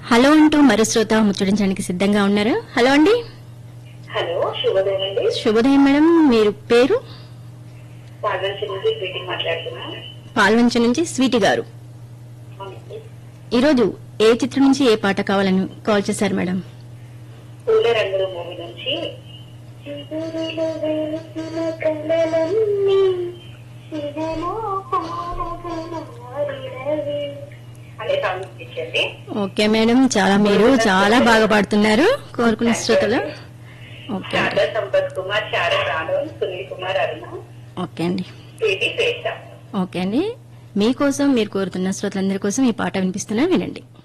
hello అంటూ మరో శ్రోత ముచ్చడించడానికి సిద్ధంగా ఉన్నారు హలో అండి హలో శుభోదయం అండి శుభోదయం మేడం మీరు పేరు పాల్గొని నుంచి మీటింగ్ మాట్లాడుతున్నా పాల్వంచ నుంచి స్వీటి గారు ఈరోజు ఏ చిత్రం నుంచి ఏ పాట కావాలని కాల్ చేశారు మేడం పూల రంగుల మూవీ నుంచి చిగురులు వెలుతుల కలలన్నీ శివలో పాలగలరినవి అనే సాంగ్ ఇచ్చండి ఓకే మేడం చాలా మీరు చాలా బాగా పాడుతున్నారు కోరుకున్న శ్రోతలు ఓకే అండి శారదా సంపత్ కుమార్ శారద ఆనంద్ సునీల్ కుమార్ అరుణ ఓకే అండి ప్రీతి శ్రేష్ట ఓకే అండి మీకోసం మీరు కోరుతున్న శ్రోతలందరి కోసం ఈ పాట వినిపిస్తున్నా వినండి